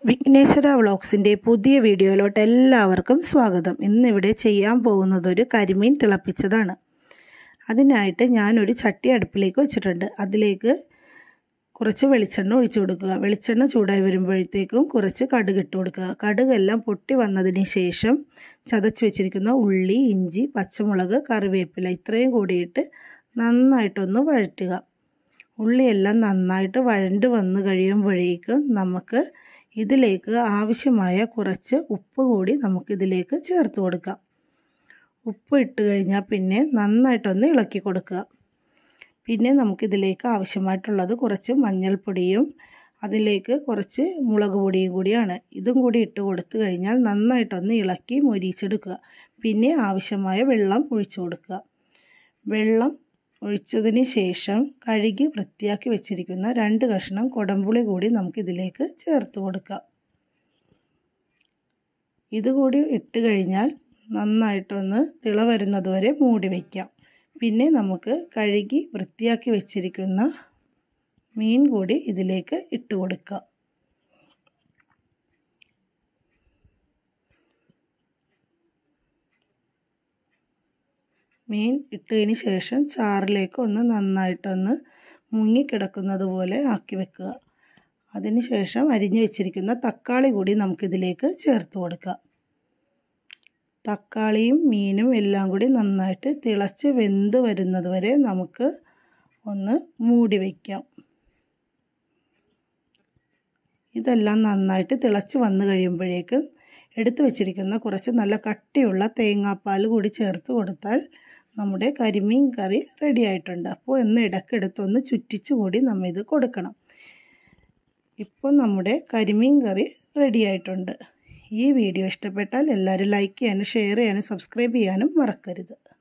വിഘ്നേശ്വര വ്ളോഗ്സിൻ്റെ പുതിയ വീഡിയോയിലോട്ട് എല്ലാവർക്കും സ്വാഗതം ഇന്നിവിടെ ചെയ്യാൻ പോകുന്നത് ഒരു കരിമീൻ തിളപ്പിച്ചതാണ് അതിനായിട്ട് ഞാനൊരു ചട്ടി അടുപ്പിലേക്ക് വെച്ചിട്ടുണ്ട് അതിലേക്ക് കുറച്ച് വെളിച്ചെണ്ണ ഒഴിച്ചു കൊടുക്കുക വെളിച്ചെണ്ണ ചൂടായി വരുമ്പോഴത്തേക്കും കുറച്ച് കടുക് ഇട്ട് കൊടുക്കുക കടുകെല്ലാം പൊട്ടി വന്നതിന് ശേഷം ചതച്ച് വെച്ചിരിക്കുന്ന ഉള്ളി ഇഞ്ചി പച്ചമുളക് കറിവേപ്പില ഇത്രയും കൂടിയിട്ട് നന്നായിട്ടൊന്ന് വഴറ്റുക ഉള്ളിയെല്ലാം നന്നായിട്ട് വഴണ്ട് വന്ന് കഴിയുമ്പോഴേക്കും നമുക്ക് ഇതിലേക്ക് ആവശ്യമായ കുറച്ച് ഉപ്പ് കൂടി നമുക്കിതിലേക്ക് ചേർത്ത് കൊടുക്കാം ഉപ്പ് ഇട്ട് കഴിഞ്ഞാൽ പിന്നെ നന്നായിട്ടൊന്ന് ഇളക്കി കൊടുക്കുക പിന്നെ നമുക്കിതിലേക്ക് ആവശ്യമായിട്ടുള്ളത് കുറച്ച് മഞ്ഞൾപ്പൊടിയും അതിലേക്ക് കുറച്ച് മുളക് പൊടിയും കൂടിയാണ് ഇതും കൂടി ഇട്ട് കൊടുത്തു കഴിഞ്ഞാൽ നന്നായിട്ടൊന്ന് ഇളക്കി മൊരിച്ചെടുക്കുക പിന്നെ ആവശ്യമായ വെള്ളം ഒഴിച്ചു കൊടുക്കുക വെള്ളം ഒഴിച്ചതിന് ശേഷം കഴുകി വൃത്തിയാക്കി വെച്ചിരിക്കുന്ന രണ്ട് കഷ്ണം കുടംപുളി കൂടി നമുക്കിതിലേക്ക് ചേർത്ത് കൊടുക്കാം ഇതുകൂടി ഇട്ട് കഴിഞ്ഞാൽ നന്നായിട്ടൊന്ന് തിള വരുന്നത് വരെ മൂടി വയ്ക്കാം പിന്നെ നമുക്ക് കഴുകി വൃത്തിയാക്കി വെച്ചിരിക്കുന്ന മീൻ കൂടി ഇതിലേക്ക് ഇട്ട് കൊടുക്കാം മീൻ ഇട്ടതിന് ശേഷം ചാറിലേക്ക് ഒന്ന് നന്നായിട്ടൊന്ന് മുങ്ങിക്കിടക്കുന്നത് പോലെ ആക്കി വെക്കുക അതിന് ശേഷം അരിഞ്ഞു വെച്ചിരിക്കുന്ന തക്കാളി കൂടി നമുക്കിതിലേക്ക് ചേർത്ത് കൊടുക്കാം തക്കാളിയും മീനും എല്ലാം കൂടി നന്നായിട്ട് തിളച്ച് വെന്ത് വരുന്നത് വരെ നമുക്ക് ഒന്ന് മൂടി വയ്ക്കാം ഇതെല്ലാം നന്നായിട്ട് തിളച്ച് വന്നു കഴിയുമ്പോഴേക്ക് എടുത്തു വെച്ചിരിക്കുന്ന കുറച്ച് നല്ല കട്ടിയുള്ള തേങ്ങാപ്പാൽ കൂടി ചേർത്ത് കൊടുത്താൽ നമ്മുടെ കരിമീൻ കറി റെഡി ആയിട്ടുണ്ട് അപ്പോൾ ഒന്ന് ഇടയ്ക്കെടുത്തൊന്ന് ചുറ്റിച്ച് കൂടി നമ്മൾ ഇത് കൊടുക്കണം ഇപ്പോൾ നമ്മുടെ കരിമീൻ കറി റെഡി ആയിട്ടുണ്ട് ഈ വീഡിയോ ഇഷ്ടപ്പെട്ടാൽ എല്ലാവരും ലൈക്ക് ചെയ്യാനും ഷെയർ ചെയ്യാനും സബ്സ്ക്രൈബ് ചെയ്യാനും മറക്കരുത്